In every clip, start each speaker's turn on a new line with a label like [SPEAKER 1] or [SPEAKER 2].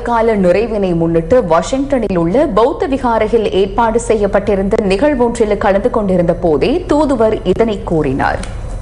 [SPEAKER 1] கால நிறைவினை முன்னிட்டு வாஷிங்டனில் உள்ள பௌத்த விகாரையில் ஏற்பாடு செய்யப்பட்டிருந்த நிகழ்வொன்றில் கலந்து கொண்டிருந்த போதே தூதுவர் இதனை கூறினார்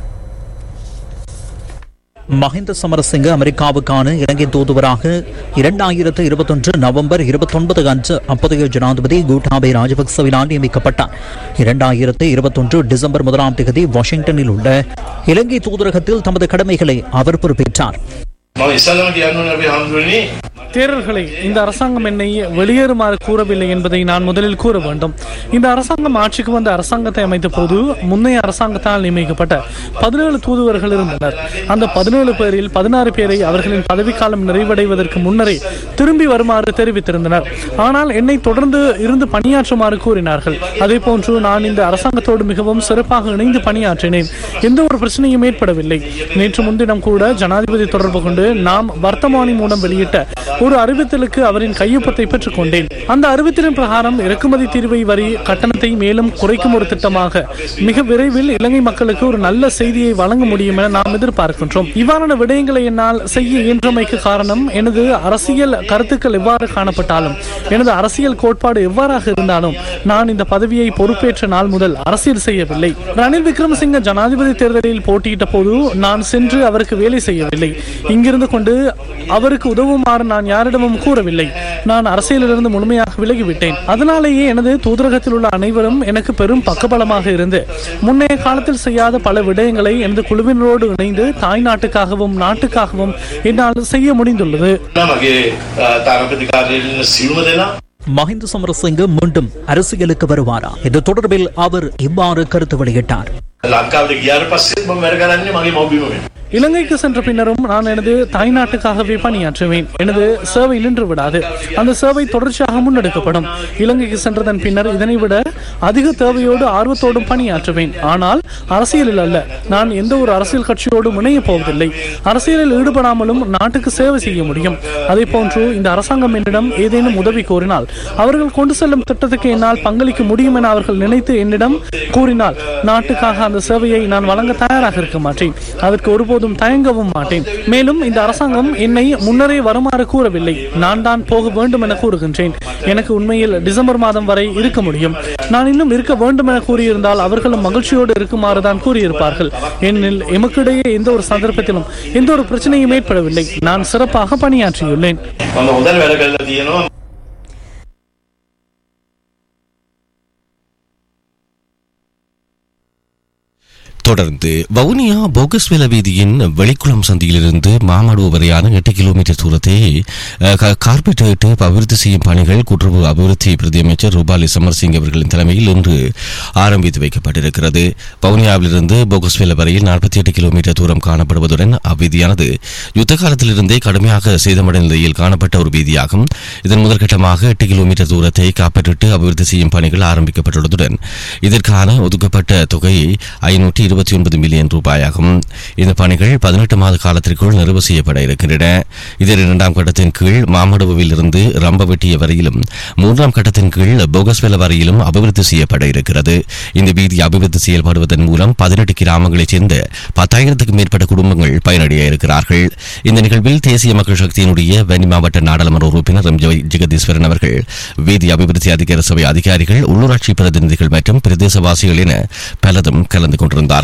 [SPEAKER 2] மஹிந்த சமரசிங்க அமெரிக்காவுக்கான இலங்கை தூதுவராக இரண்டாயிரத்து இருபத்தொன்று நவம்பர் இருபத்தொன்பது அன்று அப்போதைய ஜனாதிபதி கூட்டாபே ராஜபக்சவினால் நியமிக்கப்பட்டார் இரண்டாயிரத்து இருபத்தொன்று டிசம்பர் முதலாம் தேதி வாஷிங்டனில் உள்ள இலங்கை தூதரகத்தில் தமது கடமைகளை அவர் பொறுப்பேற்றார்
[SPEAKER 3] මම ඉස්සල්ලම කියන්න ඕනේ අපි හඳුනන්නේ
[SPEAKER 4] தேரர்களை இந்த அரசாங்கம் என்னை வெளியேறுமாறு கூறவில்லை என்பதை நான் முதலில் கூற வேண்டும் இந்த அரசாங்கம் ஆட்சிக்கு வந்த அரசாங்கத்தை அமைத்த போது முன்னைய அரசாங்கத்தால் நியமிக்கப்பட்ட பதினேழு தூதுவர்கள் இருந்தனர் அந்த பதினேழு பேரில் பதினாறு பேரை அவர்களின் பதவிக்காலம் நிறைவடைவதற்கு முன்னரே திரும்பி வருமாறு தெரிவித்திருந்தனர் ஆனால் என்னை தொடர்ந்து இருந்து பணியாற்றுமாறு கூறினார்கள் அதே போன்று நான் இந்த அரசாங்கத்தோடு மிகவும் சிறப்பாக இணைந்து பணியாற்றினேன் எந்த ஒரு பிரச்சனையும் ஏற்படவில்லை நேற்று முன்தினம் கூட ஜனாதிபதி தொடர்பு கொண்டு நாம் வர்த்தமானி மூலம் வெளியிட்ட ஒரு அறிவித்தலுக்கு அவரின் கையொப்பத்தை பெற்றுக் கொண்டேன் அந்த அறிவித்தலின் பிரகாரம் இறக்குமதி தீர்வை வரி கட்டணத்தை மேலும் குறைக்கும் ஒரு திட்டமாக மிக விரைவில் இலங்கை மக்களுக்கு ஒரு நல்ல செய்தியை வழங்க முடியும் என நாம் எதிர்பார்க்கின்றோம் இவ்வாறான விடயங்களை என்னால் செய்ய இயன்றமைக்கு காரணம் எனது அரசியல் கருத்துக்கள் எவ்வாறு காணப்பட்டாலும் எனது அரசியல் கோட்பாடு எவ்வாறாக இருந்தாலும் நான் இந்த பதவியை பொறுப்பேற்ற நாள் முதல் அரசியல் செய்யவில்லை ரணில் விக்ரமசிங்க ஜனாதிபதி தேர்தலில் போட்டியிட்ட போது நான் சென்று அவருக்கு வேலை செய்யவில்லை இங்கிருந்து கொண்டு அவருக்கு உதவுமாறு நான் யாரிடமும் கூறவில்லை நான் அரசியலிலிருந்து முழுமையாக விலகிவிட்டேன் அதனாலேயே எனது தூதரகத்தில் உள்ள அனைவரும் எனக்கு பெரும் பக்கபலமாக இருந்து முன்னைய காலத்தில் செய்யாத பல விடயங்களை எனது குழுவினரோடு இணைந்து தாய் நாட்டுக்காகவும் நாட்டுக்காகவும் என்னால் செய்ய முடிந்துள்ளது
[SPEAKER 3] මගේ තාරපති කාර්යයෙන් සියලුම දෙනා
[SPEAKER 2] மஹிந்த சமரசிங்க மீண்டும் அரசியலுக்கு வருவாரா இது தொடர்பில் அவர் இவ்வாறு கருத்து வெளியிட்டார்
[SPEAKER 3] ලංකාවට ගියාට පස්සෙත් මම වැඩ කරන්නේ මගේ මව්බිම වෙන.
[SPEAKER 4] இலங்கைக்கு சென்ற பின்னரும் நான் எனது தாய்நாட்டுக்காகவே பணியாற்றுவேன் எனது சேவை நின்று விடாது அந்த சேவை தொடர்ச்சியாக முன்னெடுக்கப்படும் இலங்கைக்கு சென்றதன் பின்னர் இதனை விட அதிக தேவையோடு ஆர்வத்தோடும் பணியாற்றுவேன் ஆனால் அரசியலில் அல்ல நான் எந்த ஒரு அரசியல் கட்சியோடும் இணையப் போவதில்லை அரசியலில் ஈடுபடாமலும் நாட்டுக்கு சேவை செய்ய முடியும் அதே போன்று இந்த அரசாங்கம் என்னிடம் ஏதேனும் உதவி கோரினால் அவர்கள் கொண்டு செல்லும் திட்டத்துக்கு என்னால் பங்களிக்க முடியும் என அவர்கள் நினைத்து என்னிடம் கூறினால் நாட்டுக்காக அந்த சேவையை நான் வழங்க தயாராக இருக்க மாட்டேன் அதற்கு ஒருபோதும் தயங்கவும் மாட்டேன் மேலும் இந்த அரசாங்கம் என்னை முன்னரே வருமாறு கூறவில்லை நான் தான் போக வேண்டும் என கூறுகின்றேன் எனக்கு உண்மையில் டிசம்பர் மாதம் வரை இருக்க முடியும் நான் இன்னும் இருக்க வேண்டும் என கூறியிருந்தால் அவர்களும் மகிழ்ச்சியோடு இருக்குமாறு தான் கூறியிருப்பார்கள் ஏனெனில் எமக்கிடையே எந்த ஒரு சந்தர்ப்பத்திலும் எந்த ஒரு பிரச்சனையும் ஏற்படவில்லை நான் சிறப்பாக பணியாற்றியுள்ளேன்
[SPEAKER 3] මම හොඳට වැඩ කරලා තියෙනවා.
[SPEAKER 5] தொடர்ந்து வவுனியா போகஸ்வேல வீதியின் வெளிக்குளம் சந்தியிலிருந்து மாமடு வரையான எட்டு கிலோமீட்டர் தூரத்தை அஹ், கா- கார்பெட் இட்டு அபிவிருத்தி செய்யும் பணிகள் கூட்டுறவு அபிவிருத்தி பிரதியமைச்சர் ரூபாலி சமர்சிங் அவர்களின் தலைமையில் இன்று ஆரம்பித்து வைக்கப்பட்டிருக்கிறது வவுனியாவிலிருந்து போகஸ்வேல வரையில் நாற்பத்தி எட்டு கிலோமீட்டர் தூரம் காணப்படுவதுடன் அவ்வீதியானது யுத்த காலத்திலிருந்தே கடுமையாக சேதமடைந்த நிலையில் காணப்பட்ட ஒரு வீதியாகும் இதன் முதற்கட்டமாக எட்டு கிலோமீட்டர் தூரத்தை காப்பீட்டு அபிவிருத்தி செய்யும் பணிகள் ஆரம்பிக்கப்பட்டுள்ளதுடன் இதற்கான ஒதுக்கப்பட்ட தொகை ஐநூற்றி இருபத்தி ஒன்பது மில்லியன் ரூபாயாகும் இந்த பணிகள் பதினெட்டு மாத காலத்திற்குள் நிறைவு செய்யப்பட இருக்கின்றன இதில் இரண்டாம் கட்டத்தின் கீழ் மாமடுவில் இருந்து ரம்பவெட்டிய வரையிலும் மூன்றாம் கட்டத்தின் கீழ் போகஸ்வெல வரையிலும் அபிவிருத்தி செய்யப்பட இருக்கிறது இந்த வீதி அபிவிருத்தி செயல்படுவதன் மூலம் பதினெட்டு கிராமங்களைச் சேர்ந்த பத்தாயிரத்துக்கும் மேற்பட்ட குடும்பங்கள் பயனடைய இருக்கிறார்கள் இந்த நிகழ்வில் தேசிய மக்கள் சக்தியினுடைய வன்னி மாவட்ட நாடாளுமன்ற உறுப்பினர் எம் ஜெய் ஜெகதீஸ்வரன் அவர்கள் வீதி அபிவிருத்தி அதிகார சபை அதிகாரிகள் உள்ளூராட்சி பிரதிநிதிகள் மற்றும் பிரதேசவாசிகள் என பலரும் கலந்து கொண்டிருந்தார்கள்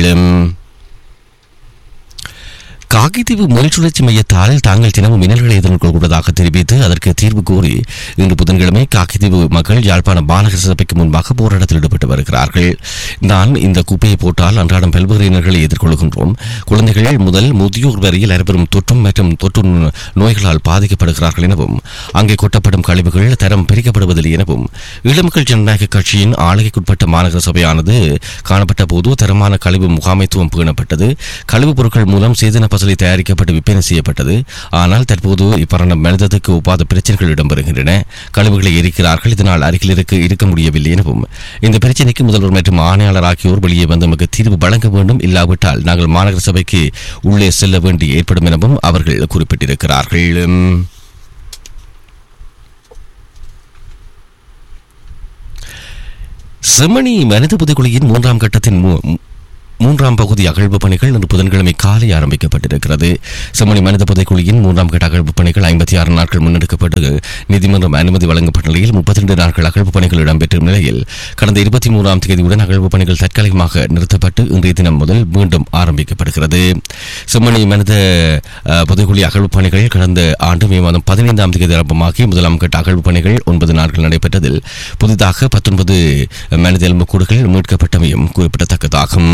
[SPEAKER 5] காகிதீவு மொழி சுழற்சி மையத்தால் தாங்கள் தினமும் மின்னல்களை எதிர்கொள்வதாக தெரிவித்து அதற்கு தீர்வு கோரி இன்று புதன்கிழமை காகிதீவு மக்கள் யாழ்ப்பாண மாநகர சபைக்கு முன்பாக போராட்டத்தில் ஈடுபட்டு வருகிறார்கள் நான் இந்த குப்பையை போட்டால் அன்றாடம் பல்வேறு இன்னல்களை எதிர்கொள்கின்றோம் குழந்தைகள் முதல் முதியோர் வரையில் அனைவரும் தொற்றும் மற்றும் தொற்று நோ- நோய்களால் பாதிக்கப்படுகிறார்கள் எனவும் அங்கே கொட்டப்படும் கழிவுகள் தரம் பிரிக்கப்படுவதில்லை எனவும் ஈழமக்கள் ஜனநாயக கட்சியின் ஆளுகைக்குட்பட்ட மாநகர சபையானது காணப்பட்ட போது தரமான கழிவு முகாமைத்துவம் பேணப்பட்டது கழிவுப் பொருட்கள் மூலம் சேதன பசலை தயாரிக்கப்பட்டு விற்பனை செய்யப்பட்டது ஆனால் தற்போது இவ்வாறான மனிதத்துக்கு ஒப்பாத பிரச்சனைகள் இடம்பெறுகின்றன கழிவுகளை எரிக்கிறார்கள் இதனால் அருகில் இருக்க இருக்க முடியவில்லை எனவும் இந்த பிரச்சனைக்கு முதல்வர் மற்றும் ஆணையாளர் ஆகியோர் வெளியே வந்து நமக்கு தீர்வு வழங்க வேண்டும் இல்லாவிட்டால் நாங்கள் மாநகர சபைக்கு உள்ளே செல்ல வேண்டி ஏற்படும் எனவும் அவர்கள் குறிப்பிட்டிருக்கிறார்கள் செம்மணி மனித புதைக்குழியின் மூன்றாம் கட்டத்தின் மு- மூன்றாம் பகுதி அகழ்வு பணிகள் இன்று புதன்கிழமை காலை ஆரம்பிக்கப்பட்டிருக்கிறது செம்மணி மனித புதைக்குழியின் மூன்றாம் கட்ட அகழ்வு பணிகள் ஐம்பத்தி ஆறு நாட்கள் முன்னெடுக்கப்பட்டு நீதிமன்றம் அனுமதி வழங்கப்பட்ட நிலையில் முப்பத்தி ரெண்டு நாட்கள் அகழ்வு பணிகள் இடம்பெற்றும் நிலையில் கடந்த இருபத்தி மூன்றாம் தேதியுடன் அகழ்வு பணிகள் தற்காலிகமாக நிறுத்தப்பட்டு இன்றைய தினம் முதல் மீண்டும் ஆரம்பிக்கப்படுகிறது செம்மணி மனித அஹ், புதைக்குழி அகழ்வு பணிகள் கடந்த ஆண்டு மே மாதம் பதினைந்தாம் தேதி ஆரம்பமாகி முதலாம் கட்ட அகழ்வு பணிகள் ஒன்பது நாட்கள் நடைபெற்றதில் புதிதாக பத்தொன்பது மனித எலும்புக்கூடுகள் மீட்கப்பட்டமையும் குறிப்பிடத்தக்கதாகும்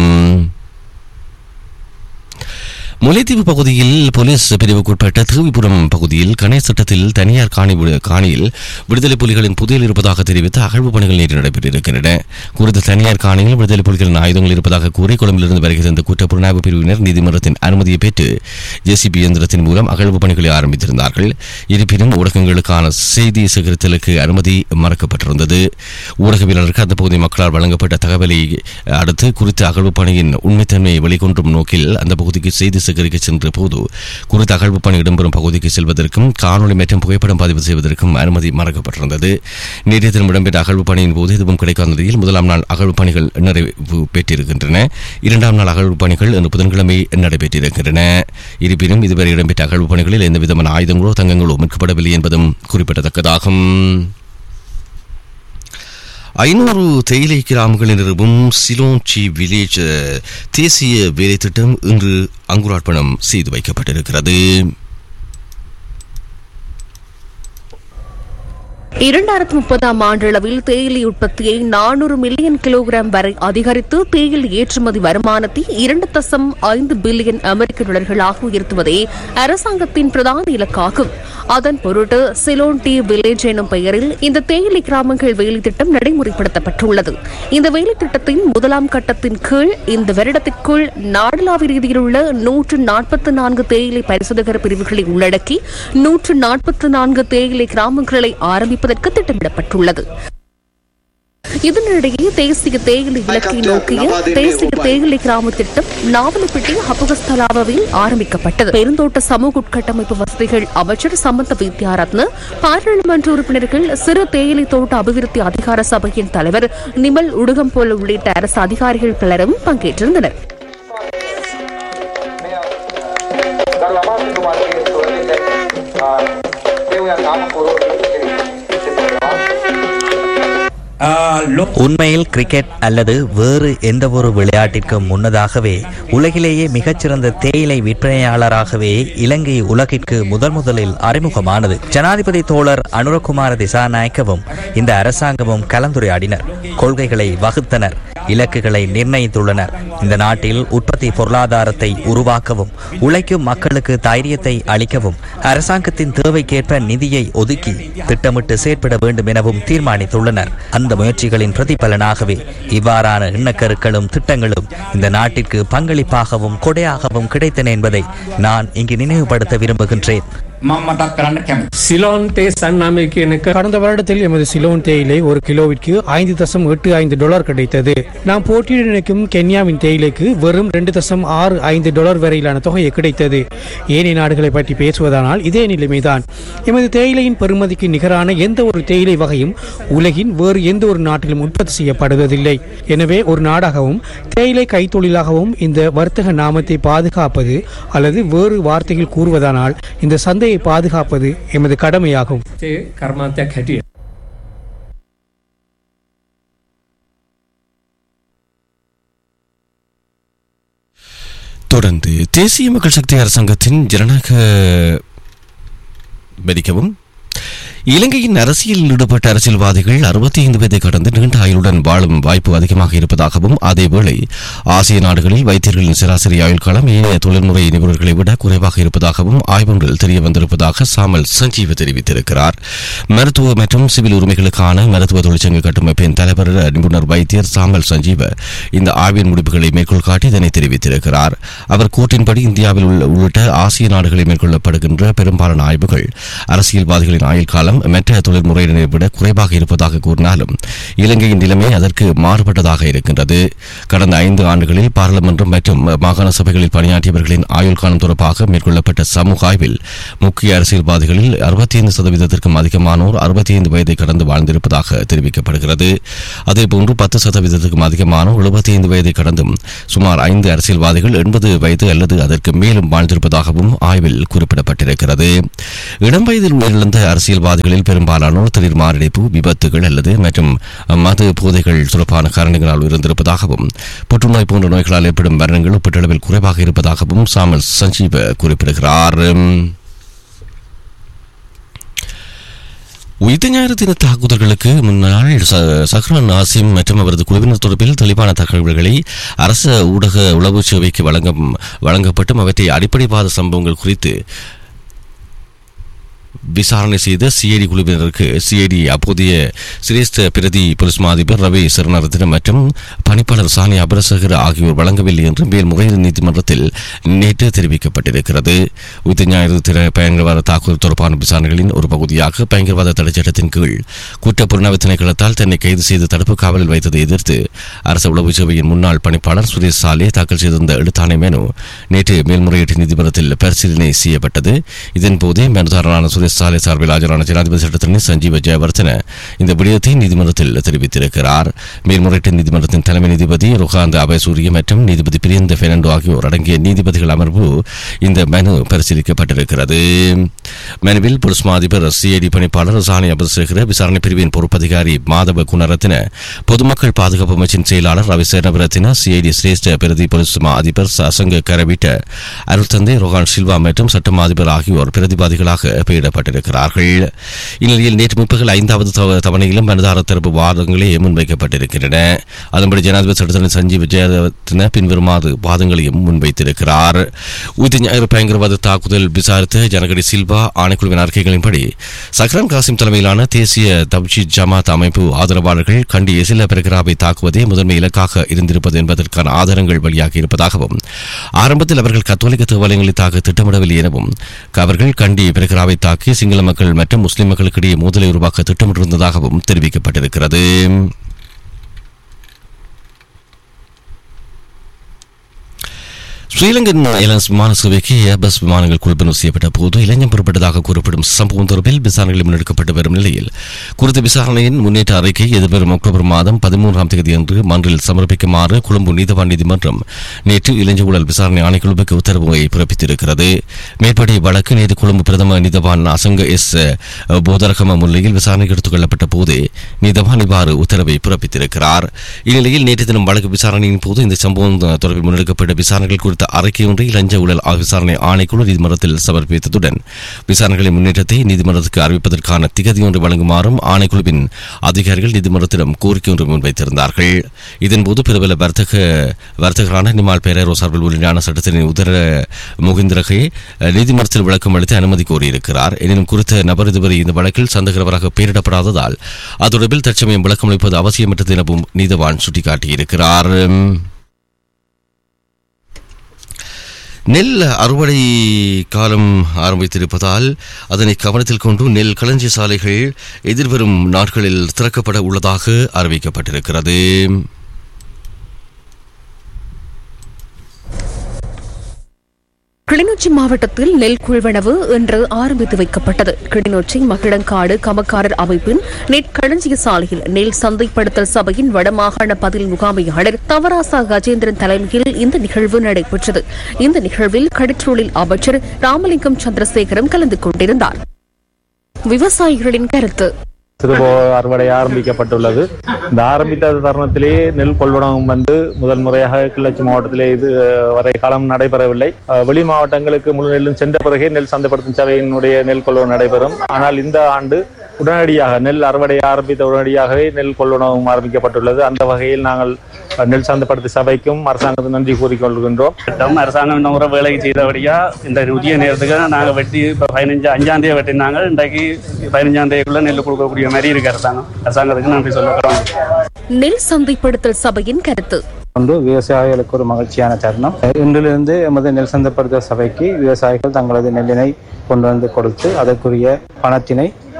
[SPEAKER 5] முல்லைத்தீவு பகுதியில் போலீஸ் பிரிவுக்குட்பட்ட திருவிபுரம் பகுதியில் கணேஷ் திட்டத்தில் தனியார் காணி விடு- காணியில் விடுதலை புலிகளின் புதையல் இருப்பதாக தெரிவித்து அகழ்வு பணிகள் நேற்று நடைபெற்றிருக்கின்றன குறித்த தனியார் காணியில் விடுதலை புலிகளின் ஆயுதங்கள் இருப்பதாக கூறி கொழும்பிலிருந்து வருகை தந்த குற்ற புலனாய்வு பிரிவினர் நீதிமன்றத்தின் அனுமதியை பெற்று ஜேசிபி இயந்திரத்தின் மூலம் அகழ்வு பணிகளை ஆரம்பித்திருந்தார்கள் இருப்பினும் ஊடகங்களுக்கான செய்தி சேகரித்தலுக்கு அனுமதி மறக்கப்பட்டிருந்தது ஊடகவியலருக்கு அந்த பகுதி மக்களால் வழங்கப்பட்ட தகவலை அடுத்து குறித்த அகழ்வு பணியின் உண்மைத்தன்மையை வெளிக்கொண்டும் நோக்கில் அந்த பகுதிக்கு செய்தி சேகரிக்க சென்ற போது குறித்த அகழ்வு பணி இடம்பெறும் பகுதிக்கு செல்வதற்கும் காணொலி மற்றும் புகைப்படம் பதிவு செய்வதற்கும் அனுமதி மறக்கப்பட்டிருந்தது நேற்றைய தினம் இடம்பெற்ற அகழ்வு பணியின் போது எதுவும் கிடைக்காத நிலையில் முதலாம் நாள் அகழ்வு பணிகள் நிறைவு பெற்றிருக்கின்றன இரண்டாம் நாள் அகழ்வு பணிகள் இன்று புதன்கிழமை நடைபெற்றிருக்கின்றன இருப்பினும் இதுவரை இடம்பெற்ற அகழ்வு பணிகளில் எந்த விதமான ஆயுதங்களோ தங்கங்களோ மீட்கப்படவில்லை என்பதும் குறிப்பிடத்தக்கதாகும் ஐநூறு தேயிலை கிராமங்களில் நிறுவும் சிலோன்சி வில்லேஜ் அஹ், தேசிய வேலை திட்டம் இன்று அங்குரார்ப்பணம் செய்து வைக்கப்பட்டிருக்கிறது
[SPEAKER 6] இரண்டாயிரத்து முப்பதாம் ஆண்டளவில் தேயிலை உற்பத்தியை நானூறு மில்லியன் கிலோகிராம் வரை அதிகரித்து தேயிலை ஏற்றுமதி வருமானத்தை இரண்டு தசம் ஐந்து பில்லியன் அமெரிக்க டாலர்களாக உயர்த்துவதே அரசாங்கத்தின் பிரதான இலக்காகும் அதன் பொருட்டு சிலோன் டி வில்லேஜ் எனும் பெயரில் இந்த தேயிலை கிராமங்கள் வேலை திட்டம் நடைமுறைப்படுத்தப்பட்டுள்ளது இந்த வேலை திட்டத்தின் முதலாம் கட்டத்தின் கீழ் இந்த வருடத்திற்குள் நாடளாவிய ரீதியில் உள்ள நூற்று நாற்பத்தி நான்கு தேயிலை பரிசோதகர் பிரிவுகளை உள்ளடக்கி நூற்று நாற்பத்தி நான்கு தேயிலை கிராமங்களை ஆரம்பிப்பதற்கு திட்டமிடப்பட்டுள்ளது இதனிடையே தேசிய தேயிலை இலக்கை நோக்கிய தேசிய தேயிலை கிராம திட்டம் நாவலப்பிட்டி ஹபகஸ்தலாவில் ஆரம்பிக்கப்பட்டது பெருந்தோட்ட சமூக உட்கட்டமைப்பு வசதிகள் அமைச்சர் சம்பந்த வித்யாரத்ன பாராளுமன்ற உறுப்பினர்கள் சிறு தேயிலை தோட்ட அபிவிருத்தி அதிகார சபையின் தலைவர் நிமல் உடுகம்போல் உள்ளிட்ட அரசு அதிகாரிகள் பலரும் பங்கேற்றிருந்தனர்
[SPEAKER 7] உண்மையில் கிரிக்கெட் அல்லது வேறு எந்த ஒரு விளையாட்டிற்கும் முன்னதாகவே உலகிலேயே மிகச்சிறந்த தேயிலை விற்பனையாளராகவே இலங்கை உலகிற்கு முதன் முதலில் அறிமுகமானது ஜனாதிபதி தோழர் அனுரகுமார திசாநாயக்கவும் இந்த அரசாங்கமும் கலந்துரையாடினர் கொள்கைகளை வகுத்தனர் இலக்குகளை நிர்ணயித்துள்ளனர் இந்த நாட்டில் உற்பத்தி பொருளாதாரத்தை உருவாக்கவும் உழைக்கும் மக்களுக்கு தைரியத்தை அளிக்கவும் அரசாங்கத்தின் தேவைக்கேற்ப நிதியை ஒதுக்கி திட்டமிட்டு செயற்பட வேண்டும் எனவும் தீர்மானித்துள்ளனர் அந்த முயற்சிகளின் பிரதிபலனாகவே இவ்வாறான எண்ணக்கருக்களும் திட்டங்களும் இந்த நாட்டிற்கு பங்களிப்பாகவும் கொடையாகவும் கிடைத்தன என்பதை நான் இங்கு நினைவுபடுத்த விரும்புகின்றேன்
[SPEAKER 8] சிலோன் தே சன்னாமை எனக்கு
[SPEAKER 4] கடந்த வருடத்தில் எமது சிலோன் தேயிலை ஒரு கிலோவிற்கு ஐந்து தசம் எட்டு ஐந்து டாலர் கிடைத்தது நாம் போட்டியிட நினைக்கும் கென்யாவின் தேயிலைக்கு வெறும் ரெண்டு தசம் ஆறு ஐந்து டாலர் வரையிலான தொகை கிடைத்தது ஏனைய நாடுகளை பற்றி பேசுவதானால் இதே நிலைமைதான் எமது தேயிலையின் பெறுமதிக்கு நிகரான எந்த ஒரு தேயிலை வகையும் உலகின் வேறு எந்த ஒரு நாட்டிலும் உற்பத்தி செய்யப்படுவதில்லை எனவே ஒரு நாடாகவும் தேயிலை கைத்தொழிலாகவும் இந்த வர்த்தக நாமத்தை பாதுகாப்பது அல்லது வேறு வார்த்தையில் கூறுவதானால் இந்த சந்தையை பாதுகாப்பது எமது கடமையாகும்
[SPEAKER 8] කර්මාන්තයක් හැටිය.
[SPEAKER 5] தொடர்ந்து தேசிய மக்கள் சக்தி அரசாங்கத்தின் ஜனநாயக மதிக்கவும் இலங்கையின் அரசியலில் ஈடுபட்ட அரசியல்வாதிகள் அறுபத்தி ஐந்து வயதை கடந்து நீண்ட ஆயுளுடன் வாழும் வாய்ப்பு அதிகமாக இருப்பதாகவும் அதேவேளை ஆசிய நாடுகளில் வைத்தியர்களின் சராசரி ஆயுள் காலம் ஏனைய தொழில்முறை நிபுணர்களை விட குறைவாக இருப்பதாகவும் ஆய்வொன்றில் தெரிய வந்திருப்பதாக சாமல் சஞ்சீவ தெரிவித்திருக்கிறார் மருத்துவ மற்றும் சிவில் உரிமைகளுக்கான மருத்துவ தொழிற்சங்க கட்டமைப்பின் தலைவர் நிபுணர் வைத்தியர் சாமல் சஞ்சீவ இந்த ஆய்வின் முடிவுகளை மேற்கோள் காட்டி இதனை தெரிவித்திருக்கிறார் அவர் கூற்றின்படி இந்தியாவில் உள்ள உள்ளிட்ட ஆசிய நாடுகளில் மேற்கொள்ளப்படுகின்ற பெரும்பாலான ஆய்வுகள் அரசியல்வாதிகளின் ஆயுள் காலம் சம்பளம் மற்ற தொழில் முறையினரை விட குறைவாக இருப்பதாக கூறினாலும் இலங்கையின் நிலைமை அதற்கு மாறுபட்டதாக இருக்கின்றது கடந்த ஐந்து ஆண்டுகளில் பாராளுமன்றம் மற்றும் மாகாண சபைகளில் பணியாற்றியவர்களின் ஆயுள் காலம் தொடர்பாக மேற்கொள்ளப்பட்ட சமூக ஆய்வில் முக்கிய அரசியல்வாதிகளில் அறுபத்தி ஐந்து சதவீதத்திற்கும் அதிகமானோர் அறுபத்தி ஐந்து வயதை கடந்து வாழ்ந்திருப்பதாக தெரிவிக்கப்படுகிறது அதேபோன்று பத்து சதவீதத்திற்கும் அதிகமானோர் எழுபத்தி ஐந்து வயதை கடந்தும் சுமார் ஐந்து அரசியல்வாதிகள் எண்பது வயது அல்லது அதற்கு மேலும் வாழ்ந்திருப்பதாகவும் ஆய்வில் குறிப்பிடப்பட்டிருக்கிறது இளம் வயதில் உயிரிழந்த அரசியல்வாதிகளில் பெரும்பாலானோர் திடீர் மாரடைப்பு விபத்துகள் அல்லது மற்றும் மது போதைகள் தொடர்பான காரணங்களால் இருந்திருப்பதாகவும் புற்றுநோய் போன்ற நோய்களால் ஏற்படும் மரணங்கள் ஒப்பீட்டளவில் குறைவாக இருப்பதாகவும் சாமல் சஞ்சீவ குறிப்பிடுகிறார் உயிர் ஞாயிறு தின தாக்குதல்களுக்கு முன்னாள் ச- சஹ்ரான் நாசிம் மற்றும் அவரது குழுவினர் தொடர்பில் தெளிவான தகவல்களை அரச ஊடக உளவு சேவைக்கு வழங்கும் வழங்கப்பட்டும் அவற்றை அடிப்படைவாத சம்பவங்கள் குறித்து விசாரணை செய்த சிஐடி குழுவினருக்கு சிஐடி அப்போதைய சிரேஷ்ட பிரதி போலீஸ் மா அதிபர் ரவி சரணரத்ன மற்றும் பணிப்பாளர் சானி அபரசகர் ஆகியோர் வழங்கவில்லை என்று மேல்முறையீடு நீதிமன்றத்தில் நேற்று தெரிவிக்கப்பட்டிருக்கிறது உயிர் ஞாயிறு தின பயங்கரவாத தாக்குதல் தொடர்பான விசாரணைகளின் ஒரு பகுதியாக பயங்கரவாத தடை சட்டத்தின் கீழ் குற்ற புலனாய்வு திணைக்களத்தால் தன்னை கைது செய்து தடுப்பு காவலில் வைத்ததை எதிர்த்து அரசு உளவு சேவையின் முன்னாள் பணிப்பாளர் சுரேஷ் சாலே தாக்கல் செய்திருந்த எழுத்தாணை மனு நேற்று மேல்முறையீட்டு நீதிமன்றத்தில் பரிசீலனை செய்யப்பட்டது இதன்போதே மனுதாரரான சுரேஷ் சாலை சார்பில் ஆஜரான ஜனாதிபதி சட்டத்தரணி சஞ்சீவ ஜெயவர்தன இந்த விடயத்தை நீதிமன்றத்தில் தெரிவித்திருக்கிறார் மேல்முறையீட்டு நீதிமன்றத்தின் தலைமை நீதிபதி ருகாந்த் அபயசூரிய மற்றும் நீதிபதி பிரியந்த பெர்னாண்டோ ஆகியோர் அடங்கிய நீதிபதிகள் அமர்வு இந்த மனு பரிசீலிக்கப்பட்டிருக்கிறது மனுவில் போலீஸ் மா அதிபர் சிஐடி பணிப்பாளர் சாணி அபசேகர விசாரணை பிரிவின் பொறுப்பதிகாரி மாதவ குணரத்ன பொதுமக்கள் பாதுகாப்பு அமைச்சின் செயலாளர் ரவி சேனபரத்தின சிஐடி சிரேஷ்ட பிரதி போலீஸ் மா அதிபர் சசங்க கரவிட்ட அருள் தந்தை ரோகான் சில்வா மற்றும் சட்டம் அதிபர் ஆகியோர் பிரதிவாதிகளாக பெயரிடப்பட்டிருக்கிறார்கள் இந்நிலையில் நேற்று முற்பகல் ஐந்தாவது தவ- தவணையிலும் மனுதார தரப்பு வாதங்களே முன்வைக்கப்பட்டிருக்கின்றன அதன்படி ஜனாதிபதி சட்டத்தரணி சஞ்சீவ் விஜயரத்ன பின்வருமாறு வாதங்களையும் முன்வைத்திருக்கிறார் உயிர் ஞாயிறு பயங்கரவாத தாக்குதல் விசாரித்த ஜனகடி சில்வா ஆணைக்குழுவின் அறிக்கைகளின்படி சக்ரான் காசிம் தலைமையிலான தேசிய தப்ஜி ஜமாத் அமைப்பு ஆதரவாளர்கள் கண்டி எசில பெருகிராவை தாக்குவதே முதன்மை இலக்காக இருந்திருப்பது என்பதற்கான ஆதாரங்கள் வெளியாகி இருப்பதாகவும் ஆரம்பத்தில் அவர்கள் கத்தோலிக்க தேவாலயங்களை தாக்க திட்டமிடவில்லை எனவும் அவர்கள் கண்டி பெருகிராவை தாக்கி சிங்கள மக்கள் மற்றும் முஸ்லிம் மக்களுக்கிடையே மோதலை உருவாக்க திட்டமிட்டிருந்ததாகவும் தெரிவிக்கப்பட்டிருக்கிறது ஸ்ரீலங்கன் ஏர்லைன்ஸ் விமான சேவைக்கு ஏர்பஸ் விமானங்கள் கொள்வனவு செய்யப்பட்ட போது இளைஞம் புறப்பட்டதாக கூறப்படும் சம்பவம் தொடர்பில் விசாரணைகள் முன்னெடுக்கப்பட்டு வரும் நிலையில் குறித்த விசாரணையின் முன்னேற்ற அறிக்கை எதிர்வரும் அக்டோபர் மாதம் பதிமூன்றாம் தேதி அன்று மன்றில் சமர்ப்பிக்குமாறு கொழும்பு நீதவான் நீதிமன்றம் நேற்று இளைஞர் ஊழல் விசாரணை ஆணைக்குழுவுக்கு உத்தரவை பிறப்பித்திருக்கிறது மேற்படி வழக்கு நேற்று கொழும்பு பிரதம நீதவான் அசங்க எஸ் போதரகம முன்னிலையில் விசாரணைக்கு எடுத்துக் கொள்ளப்பட்ட போது நீதவான் இவ்வாறு உத்தரவை பிறப்பித்திருக்கிறார் இந்நிலையில் நேற்று தினம் வழக்கு விசாரணையின் போது இந்த சம்பவம் தொடர்பில் முன்னெடுக்கப்பட்ட விசாரணைகள் குறித்த அறிக்கை ஒன்றை லஞ்ச ஊழல் விசாரணை ஆணைக்குழு நீதிமன்றத்தில் சமர்ப்பித்ததுடன் விசாரணைகளின் முன்னேற்றத்தை நீதிமன்றத்துக்கு அறிவிப்பதற்கான திகதி ஒன்று வழங்குமாறும் ஆணைக்குழுவின் அதிகாரிகள் நீதிமன்றத்திடம் கோரிக்கை ஒன்று முன்வைத்திருந்தார்கள் இதன்போது பிரபல வர்த்தக வர்த்தகரான நிமால் பேரரோ சார்பில் உள்ள சட்டத்தின் உதர முகிந்திரகை நீதிமன்றத்தில் விளக்கம் அளித்து அனுமதி கோரியிருக்கிறார் எனினும் குறித்த நபர் இதுவரை இந்த வழக்கில் சந்தேகரவராக பெயரிடப்படாததால் அது தொடர்பில் தற்சமயம் விளக்கம் அளிப்பது அவசியமற்றது எனவும் நீதவான் சுட்டிக்காட்டியிருக்கிறார் நெல் அறுவடை காலம் ஆரம்பித்திருப்பதால் அதனை கவனத்தில் கொண்டு நெல் களஞ்சிய சாலைகள் எதிர்வரும் நாட்களில் திறக்கப்பட உள்ளதாக அறிவிக்கப்பட்டிருக்கிறது
[SPEAKER 6] கிளிநொச்சி மாவட்டத்தில் நெல் கொள்வனவு இன்று ஆரம்பித்து வைக்கப்பட்டது கிளிநொச்சி மகிழங்காடு கமக்காரர் அமைப்பின் நெற்களஞ்சிய சாலையில் நெல் சந்தைப்படுத்தல் சபையின் வடமாகாண பதில் முகாமையாளர் தவராசா கஜேந்திரன் தலைமையில் இந்த நிகழ்வு நடைபெற்றது இந்த நிகழ்வில் கடற்றொழில் அமைச்சர் ராமலிங்கம் சந்திரசேகரம் கலந்து கொண்டிருந்தார் விவசாயிகளின் கருத்து
[SPEAKER 9] சிறுபோ அறுவடை ஆரம்பிக்கப்பட்டுள்ளது இந்த ஆரம்பித்த தருணத்திலேயே நெல் கொள்வனம் வந்து முதல் முறையாக கிளர்ச்சி மாவட்டத்திலே இது வரை காலம் நடைபெறவில்லை அஹ், வெளி மாவட்டங்களுக்கு முழு நெல்லும் சென்ற பிறகே நெல் சந்தைப்படுத்தும் சபையினுடைய நெல் கொள்வனம் நடைபெறும் ஆனால் இந்த ஆண்டு உடனடியாக நெல் அறுவடை ஆரம்பித்த உடனடியாகவே நெல் கொள்வனவும் ஆரம்பிக்கப்பட்டுள்ளது அந்த வகையில் நாங்கள் அஹ், நெல் சந்தைப்படுத்தும் சபைக்கும் அரசாங்கத்துக்கு நன்றி கூறிக்கொள்கின்றோம்
[SPEAKER 10] திட்டம் அரசாங்கம் இந்த முறை வேலைக்கு செய்தபடியா இந்த உரிய நேரத்துக்கு நாங்கள் வெட்டி இப்போ பதினஞ்சு அஞ்சாம் தேதி வெட்டினாங்க இன்றைக்கு பதினஞ்சாம் தேதிக்குள்ள நெல் கொடுக்கக்கூடிய மாதிரி இருக்கு அரசாங்கம் அரசாங்கத்துக்கு நன்றி சொல்லுகிறோம்
[SPEAKER 6] நெல் சந்தைப்படுத்தல் சபையின் கருத்து
[SPEAKER 9] ஒன்று விவசாயிகளுக்கு ஒரு மகிழ்ச்சியான தருணம் இன்றிலிருந்து எமது நெல் சந்தைப்படுத்தல் சபைக்கு விவசாயிகள் தங்களது நெல்லினை கொண்டு வந்து கொடுத்து அதற்குரிய பணத்தினை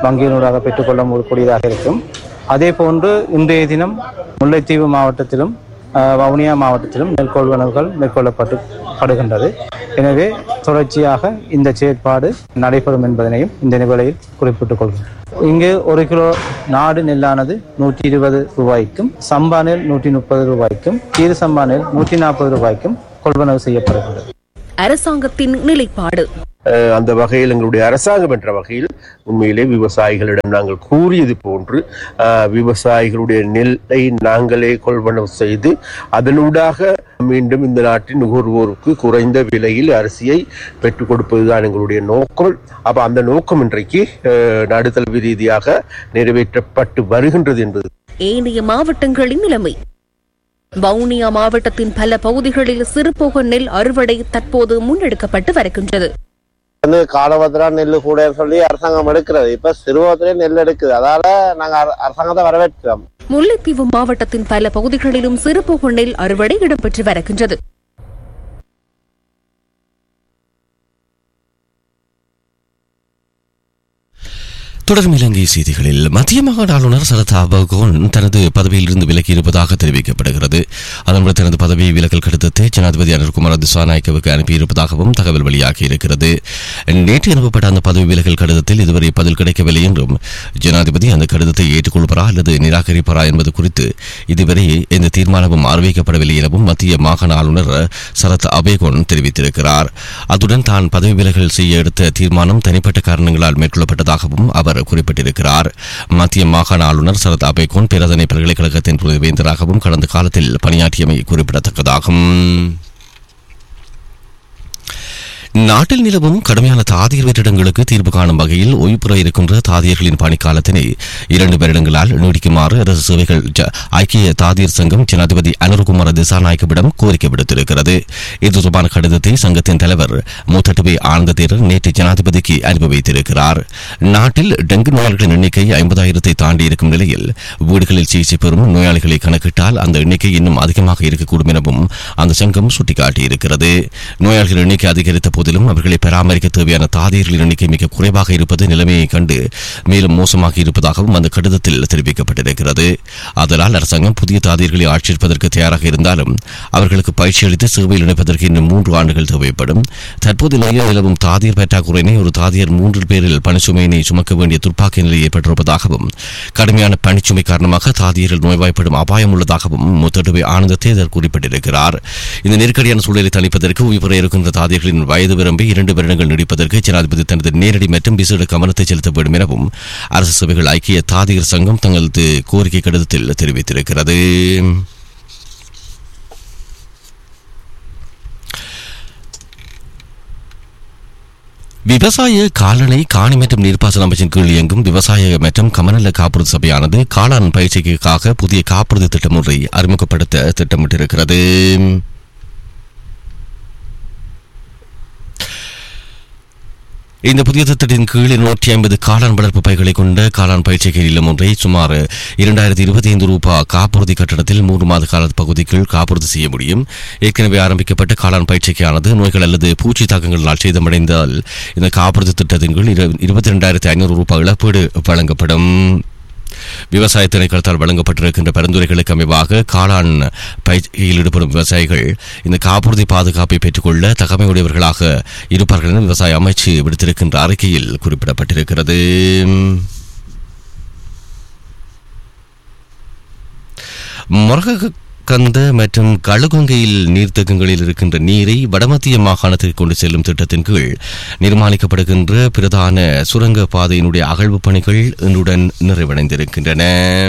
[SPEAKER 9] வங்கியினூடாக பெற்றுக்கொள்ள கூடியதாக இருக்கும் அதே போன்று இன்றைய தினம் முல்லைத்தீவு மாவட்டத்திலும் அஹ், வவுனியா மாவட்டத்திலும் நெல் கொள்வனவுகள் மேற்கொள்ளப்பட்டு படுகின்றது எனவே தொடர்ச்சியாக இந்த செயற்பாடு நடைபெறும் என்பதனையும் இந்த நிகழ்வில் குறிப்பிட்டுக் கொள்கிறேன் இங்கு ஒரு கிலோ நாடு நெல்லானது நூற்றி இருபது ரூபாய்க்கும் சம்பா நெல் நூற்றி முப்பது ரூபாய்க்கும் கீறு சம்பா நெல் நூற்றி நாற்பது ரூபாய்க்கும் கொள்வனவு செய்யப்படுகின்றது
[SPEAKER 6] அரசாங்கத்தின் நிலைப்பாடு
[SPEAKER 11] அஹ் அந்த வகையில் எங்களுடைய அரசாங்கம் என்ற வகையில் உண்மையிலே விவசாயிகளிடம் நாங்கள் கூறியது போன்று அஹ், விவசாயிகளுடைய நெல்லை நாங்களே கொள்வனவு செய்து அதனூடாக மீண்டும் இந்த நாட்டின் நுகர்வோருக்கு குறைந்த விலையில் அரிசியை பெற்றுக் கொடுப்பதுதான் எங்களுடைய நோக்கம் அப்ப அந்த நோக்கம் இன்றைக்கு அஹ், நடுத்தளவு ரீதியாக நிறைவேற்றப்பட்டு வருகின்றது என்பது
[SPEAKER 6] ஏனைய மாவட்டங்களின் நிலைமை வவுனியா மாவட்டத்தின் பல பகுதிகளில் சிறுபோக நெல் அறுவடை தற்போது முன்னெடுக்கப்பட்டு வருகின்றது
[SPEAKER 12] வந்து காலபத்திரா நெல் கூட சொல்லி அரசாங்கம் எடுக்கிறது இப்ப சிறுவத்திலே நெல் எடுக்குது அதால நாங்க அர- அரசாங்கத்தை வரவேற்கிறோம்
[SPEAKER 6] முல்லைத்தீவு மாவட்டத்தின் பல பகுதிகளிலும் சிறுபோக நெல் அறுவடை இடம்பெற்று வருகின்றது
[SPEAKER 5] தொடரும் இலங்கை செய்திகளில் மத்திய மாகாண ஆளுநர் சரத் அபகோன் தனது பதவியிலிருந்து விலகி இருப்பதாக தெரிவிக்கப்படுகிறது அதன்படி தனது பதவியை விலகல் கடிதத்தை ஜனாதிபதி அனுர்குமார் திசாநாயக்கவுக்கு அனுப்பியிருப்பதாகவும் தகவல் வெளியாகி இருக்கிறது நேற்று அனுப்பப்பட்ட அந்த பதவி விலகல் கடிதத்தில் இதுவரை பதில் கிடைக்கவில்லை என்றும் ஜனாதிபதி அந்த கடிதத்தை ஏற்றுக்கொள்வாரா அல்லது நிராகரிப்பாரா என்பது குறித்து இதுவரை எந்த தீர்மானமும் அறிவிக்கப்படவில்லை எனவும் மத்திய மாகாண ஆளுநர் சரத் அபேகோன் தெரிவித்திருக்கிறார் அத்துடன் தான் பதவி விலகல் செய்ய எடுத்த தீர்மானம் தனிப்பட்ட காரணங்களால் மேற்கொள்ளப்பட்டதாகவும் அவர் குறிப்பிட்டிருக்கிறார் மத்திய மாகாண ஆளுநர் சரத் அபேகோன் பேரதனை பல்கலைக்கழகத்தின் துணைவேந்தராகவும் கடந்த காலத்தில் பணியாற்றியமை குறிப்பிடத்தக்கதாகும் நாட்டில் நிலவும் கடுமையான தாதியர் வெற்றிடங்களுக்கு தீர்வு காணும் வகையில் ஓய்வுபெற இருக்கின்ற தாதியர்களின் பணிக்காலத்தினை இரண்டு வருடங்களால் நீடிக்குமாறு அரசு சேவைகள் ஜ- ஐக்கிய தாதியர் சங்கம் ஜனாதிபதி அனுர்குமார திசாநாயக்கவிடம் கோரிக்கை விடுத்திருக்கிறது இது தொடர்பான கடிதத்தை சங்கத்தின் தலைவர் மூத்தட்டுவை ஆனந்த தேரர் நேற்று ஜனாதிபதிக்கு அனுப்பி வைத்திருக்கிறார் நாட்டில் டெங்கு நோயாளிகளின் எண்ணிக்கை ஐம்பதாயிரத்தை தாண்டி இருக்கும் நிலையில் வீடுகளில் சிகிச்சை பெறும் நோயாளிகளை கணக்கிட்டால் அந்த எண்ணிக்கை இன்னும் அதிகமாக இருக்கக்கூடும் எனவும் அந்த சங்கம் சுட்டிக்காட்டியிருக்கிறது நோயாளிகள் எண்ணிக்கை அதிகரித்த போதிலும் அவர்களை பராமரிக்க தேவையான தாதியர்களின் எண்ணிக்கை மிக குறைவாக இருப்பது நிலைமையை கண்டு மேலும் மோசமாக இருப்பதாகவும் அந்த கடிதத்தில் தெரிவிக்கப்பட்டிருக்கிறது அதனால் அரசாங்கம் புதிய தாதியர்களை ஆட்சியிருப்பதற்கு தயாராக இருந்தாலும் அவர்களுக்கு பயிற்சி அளித்து சேவையில் இணைப்பதற்கு இன்னும் மூன்று ஆண்டுகள் தேவைப்படும் தற்போது நிலையில் நிலவும் தாதியர் பற்றாக்குறையினை ஒரு தாதியர் மூன்று பேரில் பணிச்சுமையினை சுமக்க வேண்டிய துப்பாக்கி நிலை ஏற்பட்டிருப்பதாகவும் கடுமையான பணிச்சுமை காரணமாக தாதியர்கள் நோய்வாய்ப்படும் அபாயம் உள்ளதாகவும் முத்தடுவை ஆனந்த தேதர் குறிப்பிட்டிருக்கிறார் இந்த நெருக்கடியான சூழலை தணிப்பதற்கு உயிர்பெற இருக்கின்ற தாதியர்களின் வயது விரும்பி இரண்டு வருடங்கள் நீடிப்பதற்கு ஜனாதிபதி தனது நேரடி மற்றும் விசேட கவனத்தை செலுத்த வேண்டும் எனவும் அரசு சபைகள் ஐக்கிய தாதியர் சங்கம் தங்களது கோரிக்கை கடிதத்தில் தெரிவித்திருக்கிறது விவசாய காலணை காணி மற்றும் நீர்ப்பாசன அமைச்சின் கீழ் இயங்கும் விவசாய மற்றும் கமநல காப்புறுதி சபையானது காளான் பயிற்சிக்காக புதிய காப்புறுதி திட்டம் ஒன்றை அறிமுகப்படுத்த திட்டமிட்டிருக்கிறது இந்த புதிய திட்டத்தின் கீழ் நூற்றி ஐம்பது காளான் வளர்ப்பு பைகளை கொண்ட காளான் பயிற்சிக்கு இல்லம் ஒன்றை சுமார் இரண்டாயிரத்தி இருபத்தி ஐந்து ரூபாய் காப்புறுதி கட்டணத்தில் மூன்று மாத கால பகுதிக்குள் காப்புறுதி செய்ய முடியும் ஏற்கனவே ஆரம்பிக்கப்பட்ட காளான் பயிற்சிக்கானது நோய்கள் அல்லது பூச்சி தாக்கங்களால் சேதமடைந்தால் இந்த காப்புறுதி திட்டத்தின் கீழ் இரு- இருபத்தி ரெண்டாயிரத்தி ஐநூறு ரூபாய் இழப்பீடு வழங்கப்படும் விவசாய திணைக்களத்தால் வழங்கப்பட்டிருக்கின்ற பரிந்துரைகளுக்கு அமைவாக காளான் பயிற்சியில் ஈடுபடும் விவசாயிகள் இந்த காப்புறுதி பாதுகாப்பை பெற்றுக்கொள்ள தகமையுடையவர்களாக இருப்பார்கள் என விவசாய அமைச்சு விடுத்திருக்கின்ற அறிக்கையில் குறிப்பிடப்பட்டிருக்கிறது முருகக்கந்த மற்றும் களுகங்கையில் நீர்த்தேக்கங்களில் இருக்கின்ற நீரை வடமத்திய மாகாணத்திற்கு கொண்டு செல்லும் திட்டத்தின் கீழ் நிர்மாணிக்கப்படுகின்ற பிரதான சுரங்க பாதையினுடைய அகழ்வு பணிகள் இன்றுடன் நிறைவடைந்திருக்கின்றன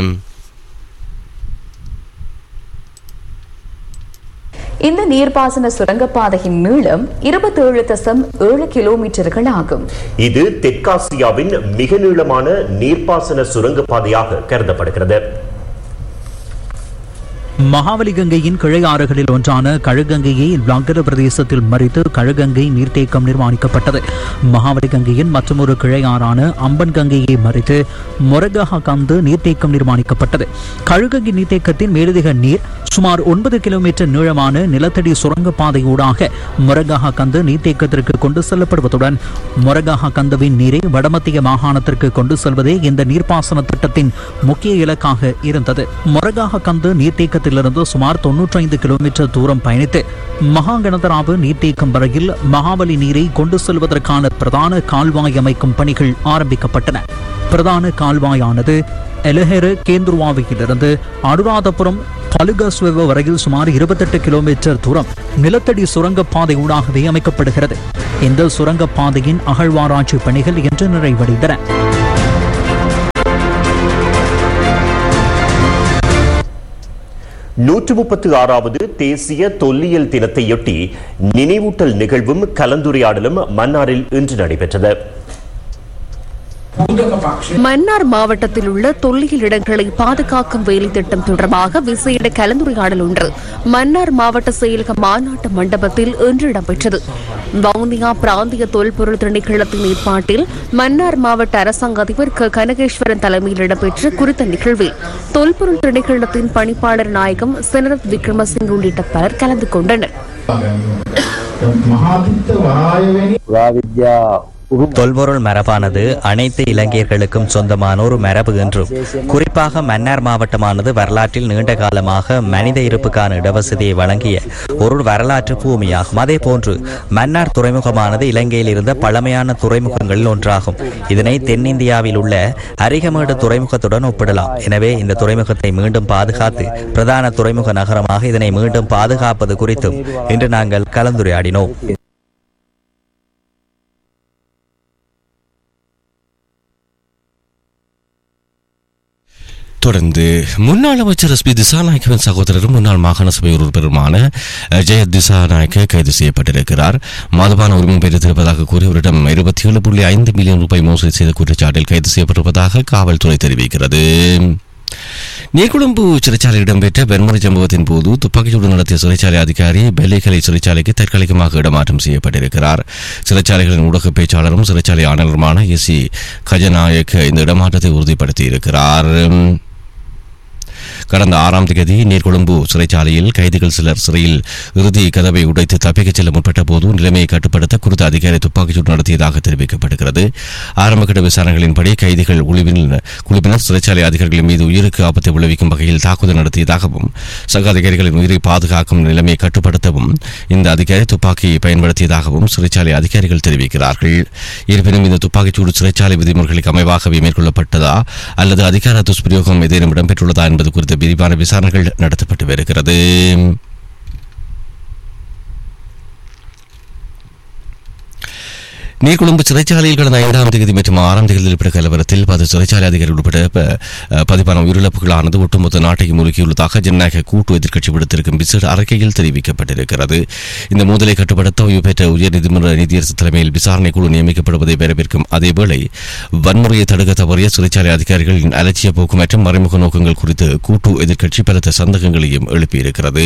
[SPEAKER 1] இந்த நீர்ப்பாசன சுரங்கப்பாதையின் நீளம் இருபத்தேழு தசம் ஏழு கிலோமீட்டர்கள் ஆகும்
[SPEAKER 13] இது தெற்காசியாவின் மிக நீளமான நீர்ப்பாசன சுரங்கப்பாதையாக கருதப்படுகிறது
[SPEAKER 2] மகாவலி கங்கையின் கிளை ஆறுகளில் ஒன்றான கழுகங்கையை லாங்கர பிரதேசத்தில் மறித்து கழுகங்கை நீர்த்தேக்கம் நிர்மாணிக்கப்பட்டது மகாவலி கங்கையின் மற்றொரு கிளை ஆறான அம்பன் கங்கையை மறித்து மொரகஹா கந்து நீர்த்தேக்கம் நிர்மாணிக்கப்பட்டது கழுகங்கை நீர்த்தேக்கத்தின் மேலதிக நீர் சுமார் ஒன்பது கிலோமீட்டர் நீளமான நிலத்தடி சுரங்கப்பாதை ஊடாக மொரகஹா கந்து நீர்த்தேக்கத்திற்கு கொண்டு செல்லப்படுவதுடன் மொரகஹா கந்துவின் நீரை வடமத்திய மாகாணத்திற்கு கொண்டு செல்வதே இந்த நீர்ப்பாசன திட்டத்தின் முக்கிய இலக்காக இருந்தது மொரகாக கந்து நீர்த்தேக்கத்திலிருந்து சுமார் தொன்னூற்றி ஐந்து கிலோமீட்டர் தூரம் பயணித்து மகாகணதராவு நீர்த்தேக்கம் வரையில் மகாபலி நீரை கொண்டு செல்வதற்கான பிரதான கால்வாய் அமைக்கும் பணிகள் ஆரம்பிக்கப்பட்டன பிரதான கால்வாயானது எலஹெரு கேந்துருவாவிலிருந்து அனுராதபுரம் பலுகஸ்வெவ வரையில் சுமார் இருபத்தெட்டு கிலோமீட்டர் தூரம் நிலத்தடி சுரங்கப்பாதை ஊடாகவே அமைக்கப்படுகிறது இந்த சுரங்கப்பாதையின் அகழ்வாராய்ச்சி பணிகள் இன்று நிறைவடைந்தன
[SPEAKER 13] நூற்று முப்பத்து ஆறாவது தேசிய தொல்லியல் தினத்தையொட்டி நினைவூட்டல் நிகழ்வும் கலந்துரையாடலும் மன்னாரில் இன்று நடைபெற்றது
[SPEAKER 6] மன்னார் மாவட்டத்தில் உள்ள தொல்லியல் இடங்களை பாதுகாக்கும் வேலை திட்டம் தொடர்பாக விசேட கலந்துரையாடல் ஒன்று மன்னார் மாவட்ட செயலக மாநாட்டு மண்டபத்தில் இன்று இடம்பெற்றது வவுனியா பிராந்திய தொல்பொருள் திணைக்களத்தின் ஏற்பாட்டில் மன்னார் மாவட்ட அரசாங்க அதிபர் க கனகேஸ்வரன் தலைமையில் இடம்பெற்ற குறித்த நிகழ்வில் தொல்பொருள் திணைக்களத்தின் பணிப்பாளர் நாயகம் செனரத் விக்ரமசிங் உள்ளிட்ட பலர் கலந்து கொண்டனர்
[SPEAKER 7] தொல்பொருள் மரபானது அனைத்து இலங்கையர்களுக்கும் சொந்தமான ஒரு மரபு என்றும் குறிப்பாக மன்னார் மாவட்டமானது வரலாற்றில் நீண்ட காலமாக மனித இருப்புக்கான இடவசதியை வழங்கிய ஒரு வரலாற்று பூமியாகும் அதே போன்று மன்னார் துறைமுகமானது இலங்கையில் இருந்த பழமையான துறைமுகங்களில் ஒன்றாகும் இதனை தென்னிந்தியாவில் உள்ள அரிகமேடு துறைமுகத்துடன் ஒப்பிடலாம் எனவே இந்த துறைமுகத்தை மீண்டும் பாதுகாத்து பிரதான துறைமுக நகரமாக இதனை மீண்டும் பாதுகாப்பது குறித்தும் இன்று நாங்கள் கலந்துரையாடினோம்
[SPEAKER 5] தொடர்ந்து முன்னாள் அமைச்சர் எஸ் பி திசாநாயக்கவின் சகோதரரும் முன்னாள் மாகாண சபை உறுப்பினருமான அஹ், ஜெயத் திசாநாயக்க கைது செய்யப்பட்டிருக்கிறார் மதுபான உரிமம் பெற்றிருப்பதாக கூறி அவரிடம் இருபத்தி ஏழு புள்ளி ஐந்து மில்லியன் ரூபாய் மோசடி செய்த குற்றச்சாட்டில் கைது செய்யப்பட்டிருப்பதாக காவல்துறை தெரிவிக்கிறது நீர்கொழும்பு சிறைச்சாலையில் இடம்பெற்ற வன்முறை சம்பவத்தின் போது துப்பாக்கிச்சூடு நடத்திய சிறைச்சாலை அதிகாரி பெல்லைக்கலை சிறைச்சாலைக்கு தற்காலிகமாக இடமாற்றம் செய்யப்பட்டிருக்கிறார் சிறைச்சாலைகளின் ஊடக பேச்சாளரும் சிறைச்சாலை ஆணையருமான எஸ் சி கஜநாயக் இந்த இடமாற்றத்தை உறுதிப்படுத்தியிருக்கிறார் கடந்த ஆறாம் தேதி நீர்கொழும்பு சிறைச்சாலையில் கைதிகள் சிலர் சிறையில் இறுதி கதவை உடைத்து தப்பிக்கச் செல்ல முற்பட்ட போது நிலைமையை கட்டுப்படுத்த குறித்த அதிகாரி துப்பாக்கிச்சூடு நடத்தியதாக தெரிவிக்கப்படுகிறது ஆரம்பகட்ட விசாரணைகளின்படி கைதிகள் குழுவினர் குழுவினர் சிறைச்சாலை அதிகாரிகள் மீது உயிருக்கு ஆபத்தை விளைவிக்கும் வகையில் தாக்குதல் நடத்தியதாகவும் சக அதிகாரிகளின் உயிரை பாதுகாக்கும் நிலைமையை கட்டுப்படுத்தவும் இந்த அதிகாரி துப்பாக்கியை பயன்படுத்தியதாகவும் சிறைச்சாலை அதிகாரிகள் தெரிவிக்கிறார்கள் இருப்பினும் இந்த துப்பாக்கிச்சூடு சிறைச்சாலை விதிமுறைகளுக்கு அமைவாகவே மேற்கொள்ளப்பட்டதா அல்லது அதிகார துஷ்பிரயோகம் ஏதேனும் இடம்பெற்றுள்ளதா என்பது குறித்த விரிவான விசாரணைகள் நடத்தப்பட்டு வருகிறது நீர்கொழும்பு சிறைச்சாலையில் கடந்த ஐந்தாம் தேதி மற்றும் ஆறாம் தேதியில் ஏற்பட்ட கலவரத்தில் பத்து சிறைச்சாலை அதிகாரிகள் உட்பட ப- அஹ், பதிவான உயிரிழப்புகளானது ஒட்டுமொத்த நாட்டையும் முழுக்கியுள்ளதாக ஜனநாயக கூட்டு எதிர்க்கட்சி விடுத்திருக்கும் விசேட அறிக்கையில் தெரிவிக்கப்பட்டிருக்கிறது இந்த மோதலை கட்டுப்படுத்த ஓய்வு பெற்ற உயர்நீதிமன்ற நீதியரசு தலைமையில் விசாரணை குழு நியமிக்கப்படுவதை வரவேற்கும் அதேவேளை வன்முறையை தடுக்க தவறிய சிறைச்சாலை அதிகாரிகளின் அலட்சிய போக்கு மற்றும் மறைமுக நோக்கங்கள் குறித்து கூட்டு எதிர்க்கட்சி பலத்த சந்தேகங்களையும் எழுப்பியிருக்கிறது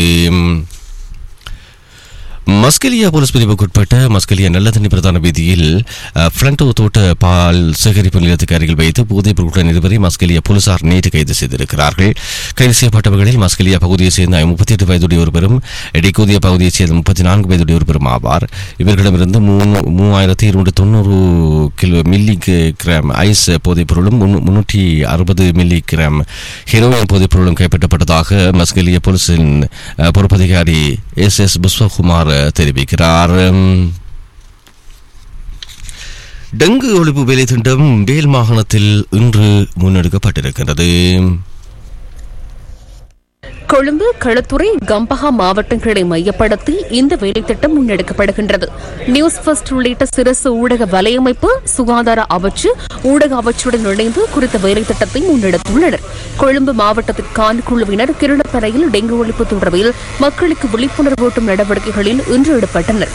[SPEAKER 5] மஸ்கெலியா போலீஸ் பிரிவுக்குட்பட்ட மஸ்கெலியா நல்லதண்ணி பிரதான வீதியில் அஹ், பிளண்டோ தோட்ட பால் சேகரிப்பு நிலையத்துக்கு அருகில் வைத்து போதைப் பொருட்கள் இருவரை மஸ்கெலியா போலீசார் நேற்று கைது செய்திருக்கிறார்கள் கைது செய்யப்பட்டவர்களில் மஸ்கெலியா பகுதியைச் சேர்ந்த முப்பத்தி எட்டு வயதுடைய ஒருவரும் எடிகோதிய பகுதியைச் சேர்ந்த முப்பத்தி நான்கு வயதுடைய ஒருவரும் ஆவார் இவர்களிடமிருந்து மூணு மூவாயிரத்தி இருநூற்றி தொண்ணூறு கிலோ மில்லி கிராம் ஐஸ் போதைப் பொருளும் முன்னூ- முன்னூற்றி அறுபது மில்லி கிராம் ஹெரோயின் போதைப் பொருளும் கைப்பற்றப்பட்டதாக மஸ்கெலியா போலீசின் அஹ், பொறுப்பதிகாரி எஸ் எஸ் புஷ்பகுமார் தெரிவிக்கிறார் டெங்கு ஒழிப்பு வேலை திட்டம் வேல் மாகாணத்தில் இன்று முன்னெடுக்கப்பட்டிருக்கிறது
[SPEAKER 6] கொழும்பு களுத்துறை கம்பஹா மாவட்டங்களை மையப்படுத்தி இந்த வேலைத்திட்டம் முன்னெடுக்கப்படுகின்றது நியூஸ் ஃபர்ஸ்ட் உள்ளிட்ட சிறசு ஊடக வலையமைப்பு சுகாதார அமைச்சு ஊடக அமைச்சுடன் இணைந்து குறித்த வேலைத்திட்டத்தை முன்னெடுத்துள்ளனர் கொழும்பு மாவட்டத்திற்கான குழுவினர் கிருணப்பனையில் டெங்கு ஒழிப்பு தொடர்பில் மக்களுக்கு விழிப்புணர்வூட்டும் நடவடிக்கைகளில் இன்று ஈடுபட்டனர்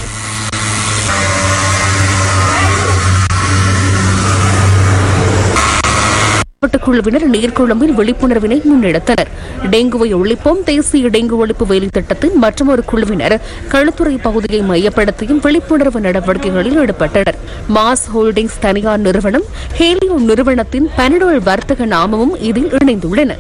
[SPEAKER 6] மாவட்ட குழுவினர் நீர்கொழும்பில் விழிப்புணர்வினை முன்னெடுத்தனர் டெங்குவை ஒழிப்போம் தேசிய டெங்கு ஒழிப்பு வேலை திட்டத்தின் மற்றொரு குழுவினர் களுத்துறை பகுதியை மையப்படுத்தியும் விழிப்புணர்வு நடவடிக்கைகளில் ஈடுபட்டனர் மாஸ் ஹோல்டிங்ஸ் தனியார் நிறுவனம் ஹேலியோ நிறுவனத்தின் பனடோல் வர்த்தக நாமமும் இதில் இணைந்துள்ளன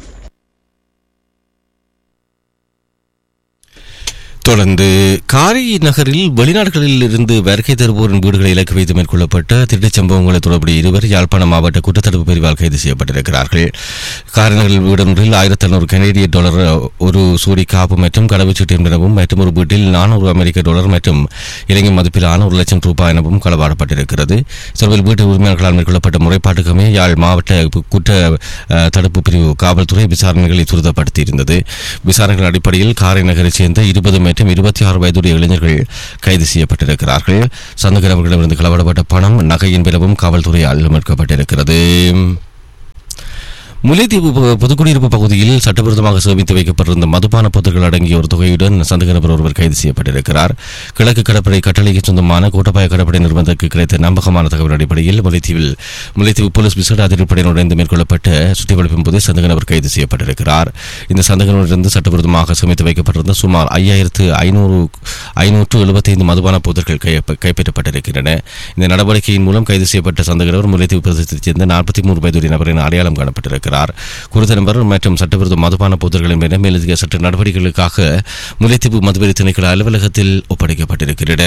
[SPEAKER 5] தொடர்ந்து காரி நகரில் வெளிநாடுகளில் இருந்து வருகை தருவோரின் வீடுகளை இலக்கு வைத்து மேற்கொள்ளப்பட்ட திருட்டுச் சம்பவங்களை தொடர்புடைய இருவர் யாழ்ப்பாணம் மாவட்ட குற்றத்தடுப்பு பிரிவால் கைது செய்யப்பட்டிருக்கிறார்கள் காரி நகரில் வீடொன்றில் ஆயிரத்தி ஐநூறு கனேடிய டாலர் ஒரு சூரி காப்பு மற்றும் கடவுச்சீட்டு எனவும் மற்றும் ஒரு வீட்டில் நானூறு அமெரிக்க டாலர் மற்றும் இலங்கை மதிப்பிலான ஒரு லட்சம் ரூபாய் எனவும் களவாடப்பட்டிருக்கிறது செல்வில் வீட்டு உரிமையாளர்களால் மேற்கொள்ளப்பட்ட முறைப்பாட்டுக்குமே யாழ் மாவட்ட குற்ற அஹ், தடுப்பு பிரிவு காவல்துறை விசாரணைகளை துரிதப்படுத்தியிருந்தது விசாரணைகள் அடிப்படையில் காரை நகரைச் சேர்ந்த இருபது மற்றும் இருபத்தி ஆறு வயதுடைய இளைஞர்கள் கைது செய்யப்பட்டிருக்கிறார்கள் சந்தகரவர்களிடமிருந்து களவாடப்பட்ட பணம் நகை என்பனவும் காவல்துறையால் மீட்கப்பட்டிருக்கிறது முல்லைத்தீவு பு- புதுக்குடியிருப்பு பகுதியில் சட்டவிரோதமாக சேமித்து வைக்கப்பட்டிருந்த மதுபான பொருட்கள் அடங்கிய ஒரு தொகையுடன் சந்தக நபர் ஒருவர் கைது செய்யப்பட்டிருக்கிறார் கிழக்கு கடற்படை கட்டளைக்கு சொந்தமான கோட்டப்பாய கடற்படை நிறுவனத்திற்கு கிடைத்த நம்பகமான தகவல் அடிப்படையில் முல்லைத்தீவில் முல்லைத்தீவு போலீஸ் விசேட அதிரடிப்படையினர் இணைந்து மேற்கொள்ளப்பட்ட சுற்றிவளைப்பின் போது சந்தக நபர் கைது செய்யப்பட்டிருக்கிறார் இந்த சந்தகனரிடமிருந்து சட்டவிரோதமாக சேமித்து வைக்கப்பட்டிருந்த சுமார் ஐயாயிரத்து ஐநூறு ஐநூற்று எழுபத்தைந்து மதுபான பொருட்கள் கையப்ப- கைப்பற்றப்பட்டிருக்கின்றன இந்த நடவடிக்கையின் மூலம் கைது செய்யப்பட்ட சந்தகனவர் முல்லைத்தீவு பிரதேசத்தைச் சேர்ந்த நாற்பத்தி மூன்று வயதுடைய நபர் என அடையாளம் காணப்பட்டிருக்கிறார் குறித்த நபர் மற்றும் சட்டவிரோத மதுபான பொருட்களின் மீது மேலதிக சட்ட நடவடிக்கைகளுக்காக முல்லைத்தீவு மதுவெறி திணைக்கள அலுவலகத்தில் ஒப்படைக்கப்பட்டிருக்கிறது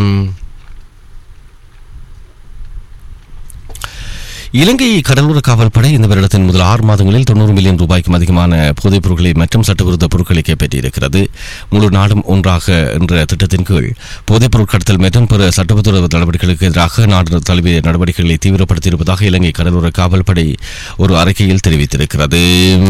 [SPEAKER 5] இலங்கை கடலோர காவல்படை இந்த வருடத்தின் முதல் ஆறு மாதங்களில் தொண்ணூறு மில்லியன் ரூபாய்க்கும் அதிகமான போதைப் பொருட்களை மற்றும் சட்டவிரோத பொருட்களை கைப்பற்றியிருக்கிறது முழு நாடும் ஒன்றாக என்ற திட்டத்தின் கீழ் போதைப் பொருள் கடத்தல் மற்றும் பிற சட்டவிரோத நடவடிக்கைகளுக்கு எதிராக நாடு தழுவிய நடவடிக்கைகளை தீவிரப்படுத்தியிருப்பதாக இலங்கை கடலோர காவல்படை ஒரு அறிக்கையில் தெரிவித்திருக்கிறது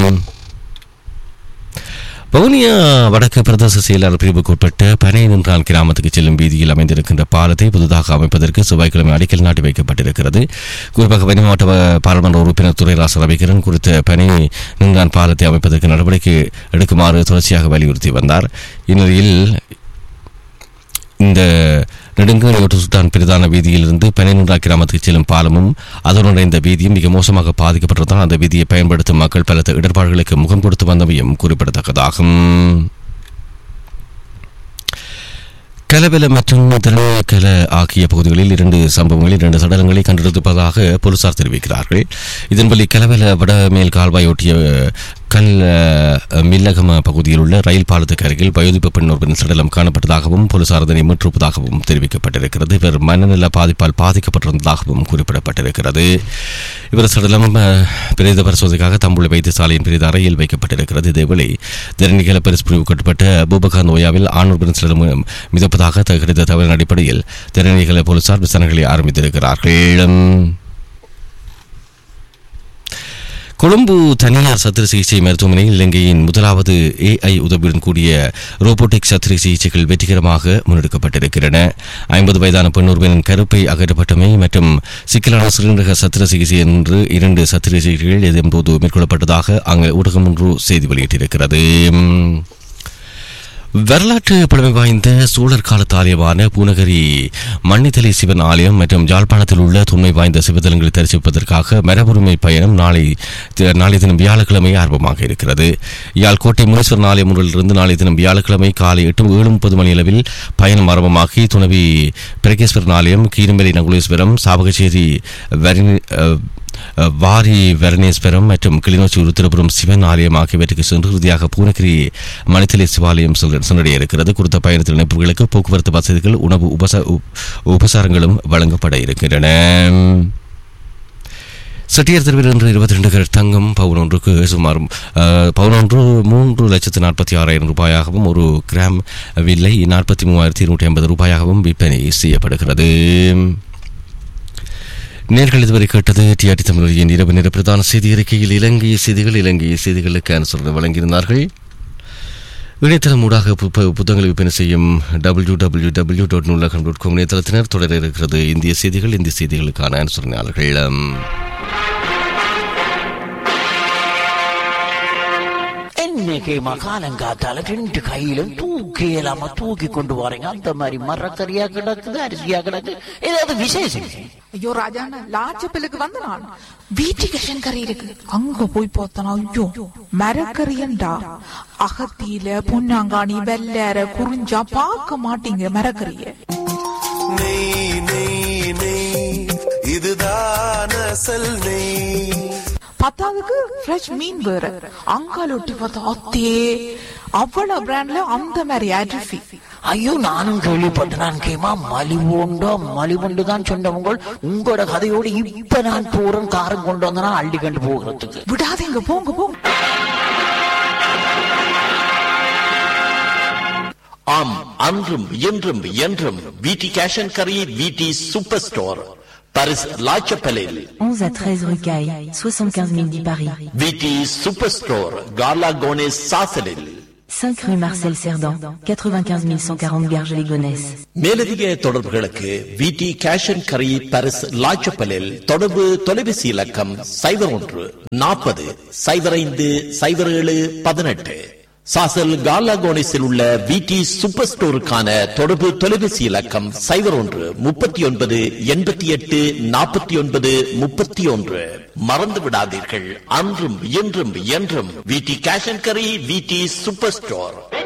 [SPEAKER 5] வவுனியா வடக்கு பிரதேச செயலாளர் பிரிவுக்கு உட்பட்ட பனை நின்றான் கிராமத்துக்கு செல்லும் வீதியில் அமைந்திருக்கின்ற பாலத்தை புதிதாக அமைப்பதற்கு செவ்வாய்க்கிழமை அடிக்கல் நாட்டி வைக்கப்பட்டிருக்கிறது குறிப்பாக வன்னி மாவட்ட வ- பாராளுமன்ற உறுப்பினர் துரைராச ரவிகரன் குறித்த பனை நின்றான் பாலத்தை அமைப்பதற்கு நடவடிக்கை எடுக்குமாறு தொடர்ச்சியாக வலியுறுத்தி வந்தார் இந்நிலையில் இந்த நெடுங்கோடு சுல்தான் பிரதான வீதியிலிருந்து பனைநூறா கிராமத்துக்கு செல்லும் பாலமும் அதனுடன் இந்த வீதியும் மிக மோசமாக பாதிக்கப்பட்டதால் அந்த வீதியை பயன்படுத்தும் மக்கள் பலத்த இடர்பாடுகளுக்கு முகம் கொடுத்து வந்தவையும் குறிப்பிடத்தக்கதாகும் கலவெல மற்றும் திறனக்கல ஆகிய பகுதிகளில் இரண்டு சம்பவங்களில் இரண்டு சடலங்களை கண்டெடுப்பதாக போலீசார் தெரிவிக்கிறார்கள் இதன்படி கலவெல வடமேல் கால்வாய் ஒட்டிய கல் அஹ், மில்லகம பகுதியில் உள்ள ரயில் பாலத்துக்கு அருகில் வயோதிப்ப பெண் ஒருவரின் சடலம் காணப்பட்டதாகவும் போலீசார் அதனை மீட்டிருப்பதாகவும் தெரிவிக்கப்பட்டிருக்கிறது இவர் மனநல பாதிப்பால் பாதிக்கப்பட்டிருந்ததாகவும் குறிப்பிடப்பட்டிருக்கிறது இவர் சடலம் அஹ், பிரேத பரிசோதனைக்காக தம்புள்ள வைத்தியசாலையின் பிரேத அறையில் வைக்கப்பட்டிருக்கிறது இதேவேளை திறனிகள பரிசு பிரிவுக்கு உட்பட்ட பூபகா நோயாவில் ஆணொருவரின் சடலம் மிதப்பதாக த- கிடைத்த தகவலின் அடிப்படையில் திறனிகள போலீசார் விசாரணைகளை ஆரம்பித்திருக்கிறார்கள் கொழும்பு தனியார் சத்திர சிகிச்சை மருத்துவமனையில் இலங்கையின் முதலாவது ஏஐ உதவியுடன் கூடிய ரோபோட்டிக் சத்திர சிகிச்சைகள் வெற்றிகரமாக முன்னெடுக்கப்பட்டிருக்கின்றன ஐம்பது வயதான பெண் ஒருவரின் கருப்பை அகற்றப்பட்டமை மற்றும் சிக்கலான சிறுநீரக சத்திர சிகிச்சை என்று இரண்டு சத்திர சிகிச்சைகள் இதன்போது மேற்கொள்ளப்பட்டதாக அங்கு ஊடகம் ஒன்று செய்தி வெளியிட்டிருக்கிறது வரலாற்று பழமை வாய்ந்த சோழர் காலத்து ஆலயமான பூநகரி மன்னித்தலை சிவன் ஆலயம் மற்றும் யாழ்ப்பாணத்தில் உள்ள தொன்மை வாய்ந்த சிவத்தலங்களை தரிசிப்பதற்காக மரபுரிமை பயணம் நாளை தி- நாளை தினம் வியாழக்கிழமை ஆரம்பமாக இருக்கிறது யாழ் கோட்டை முனீஸ்வரன் ஆலயம் ஒன்றிலிருந்து நாளை தினம் வியாழக்கிழமை காலை எட்டு ஏழு முப்பது மணி அளவில் பயணம் ஆரம்பமாகி துணவி பிரகேஸ்வரன் ஆலயம் கீரம்பேரி நகுலேஸ்வரம் சாவகச்சேரி வரணி அஹ், அஹ், வாரி வரணேஸ்வரம் மற்றும் கிளிநொச்சி உருத்திரபுரம் சிவன் ஆலயம் ஆகியவற்றுக்கு சென்று இறுதியாக பூனகிரி மணித்தலை சிவாலயம் செல்ல- சென்றடைய இருக்கிறது குறித்த பயணத்தில் இணைப்புகளுக்கு போக்குவரத்து வசதிகள் உணவு உபச உப்- உபசாரங்களும் வழங்கப்பட இருக்கின்றன செட்டியார் தெருவில் இன்று இருபத்தி ரெண்டு கேரட் தங்கம் பவுன் ஒன்றுக்கு சுமார் அஹ், பவுன் ஒன்று மூன்று லட்சத்து நாற்பத்தி ஆறாயிரம் ரூபாயாகவும் ஒரு கிராம் விலை நாற்பத்தி மூவாயிரத்தி இருநூற்றி ஐம்பது ரூபாயாகவும் விற்பனை செய்யப்படுகிறது நேர்கள் இதுவரை கேட்டது டிஆர்டி தமிழொலியின் இரவு நேர பிரதான செய்தி அறிக்கையில் இலங்கை செய்திகள் இலங்கை செய்திகளுக்கு ஆன்சர் வழங்கியிருந்தார்கள் இணையதளம் ஊடாக பு- பு- புத்தகங்களை விற்பனை செய்யும் W W W dot Noolagam dot com இணையதளத்தினர் தொடர இருக்கிறது இந்திய செய்திகள் இந்திய செய்திகளுக்கான அனுசரணையாளர்கள்
[SPEAKER 14] இன்னைக்கு மகாலங்காத்தால ரெண்டு கையிலும் தூக்கி இல்லாம தூக்கி கொண்டு வரீங்க அந்த மாதிரி மரக்கறியா கிடக்குது அரிசியா கிடக்கு ஏதாவது விசேஷம்
[SPEAKER 15] ஐயோ ராஜாண்ணா லாச்சப்பலுக்கு வந்த நான் வீட்டுக்கு கறி இருக்கு அங்க போய் பார்த்தனா ஐயோ மரக்கறியண்டா அகத்தியில பொன்னாங்காணி வெள்ளற குறிஞ்சா பார்க்க மாட்டீங்க மரக்கறிய
[SPEAKER 16] நெய் நெய் நெய் இதுதான் அசல் நெய்
[SPEAKER 15] பத்தாவதுக்கு ஃப்ரெஷ் மீன் வேற அங்கால ஒட்டி பார்த்தா அத்தே அவ்வளவு பிராண்ட்ல அந்த மாதிரி அரிசி
[SPEAKER 14] ஐயோ நானும் கேள்விப்பட்டேன் கேமா மலிவுண்டோ மலிவுண்டு தான் சொன்னவங்க உங்களோட கதையோடு இப்ப நான் போறேன் காரம் கொண்டு வந்தனா அள்ளி கண்டு போகிறதுக்கு
[SPEAKER 15] விடாதீங்க போங்க போங்க
[SPEAKER 17] ஆம் அன்றும் இன்றும் என்றும் விடி கேஷ் அண்ட் கரி விடி சூப்பர் ஸ்டோர் பரிஸ் லாச்சப்பலில்
[SPEAKER 18] 11 à 13 rue Caille, 75 010 Paris.
[SPEAKER 17] விடி சூப்பர் ஸ்டோர் கார்லா கோனேஸ் சாசலில்
[SPEAKER 18] 5 rue Marcel Cerdan, 95 140 Garges-les-Gonesse.
[SPEAKER 17] மேலதிக தொடர்புகளுக்கு விடி கேஷ் அண்ட் கரி பரிஸ் லாச்சப்பலில் தொடர்பு தொலைபேசி இலக்கம் சைபர் ஒன்று நாற்பது சைபர் ஐந்து சைபர் ஏழு பதினெட்டு சாசல் காலாகோனிஸில் உள்ள விடி சூப்பர் ஸ்டோருக்கான தொடர்பு தொலைபேசி இலக்கம் சைபர் ஒன்று முப்பத்தி ஒன்பது எண்பத்தி எட்டு நாற்பத்தி ஒன்பது முப்பத்தி ஒன்று மறந்து விடாதீர்கள் அன்றும் இன்றும் என்றும் விடி கேஷ் அண்ட் கரி விடி சூப்பர் ஸ்டோர்